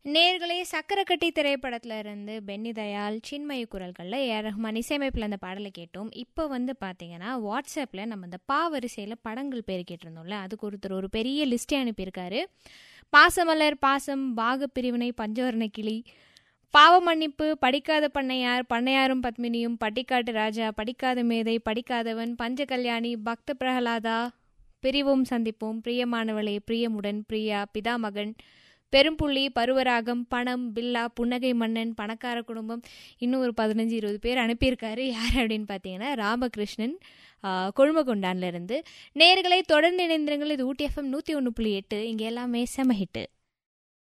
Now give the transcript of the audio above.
நேர்களே சக்கரக்கட்டி திரைப்படத்துல இருந்து பென்னி தயாள் சின்மய குரல்களில் ஏஆர் ரஹ்மான் இசையமைப்பில் அந்த பாடலை கேட்டோம் இப்போ வந்து பார்த்தீங்கன்னா வாட்ஸ்அப்பில் நம்ம இந்த பா வரிசையில் படங்கள் பேர் கேட்டிருந்தோம்ல அதுக்கு ஒருத்தர் ஒரு பெரிய லிஸ்ட்டே அனுப்பியிருக்காரு பாசமலர் பாசம் பாக பிரிவினை பஞ்சவர்ண கிளி பாவ மன்னிப்பு படிக்காத பண்ணையார் பண்ணையாரும் பத்மினியும் பட்டிக்காட்டு ராஜா படிக்காத மேதை படிக்காதவன் பஞ்ச கல்யாணி பக்த பிரகலாதா பிரிவும் சந்திப்போம் பிரியமானவளே பிரியமுடன் பிரியா பிதாமகன் பெரும்புள்ளி பருவராகம் பணம் பில்லா புன்னகை மன்னன் பணக்கார குடும்பம் இன்னும் ஒரு பதினஞ்சு இருபது பேர் அனுப்பியிருக்காரு யார் அப்படின்னு பார்த்தீங்கன்னா ராமகிருஷ்ணன் கொழுமகொண்டான்ல இருந்து நேர்களை தொடர்ந்து இணைந்திருங்கள் இது ஊட்டி எஃப்எம் நூற்றி ஒன்று புள்ளி எட்டு இங்கே எல்லாமே செம ஹிட்டு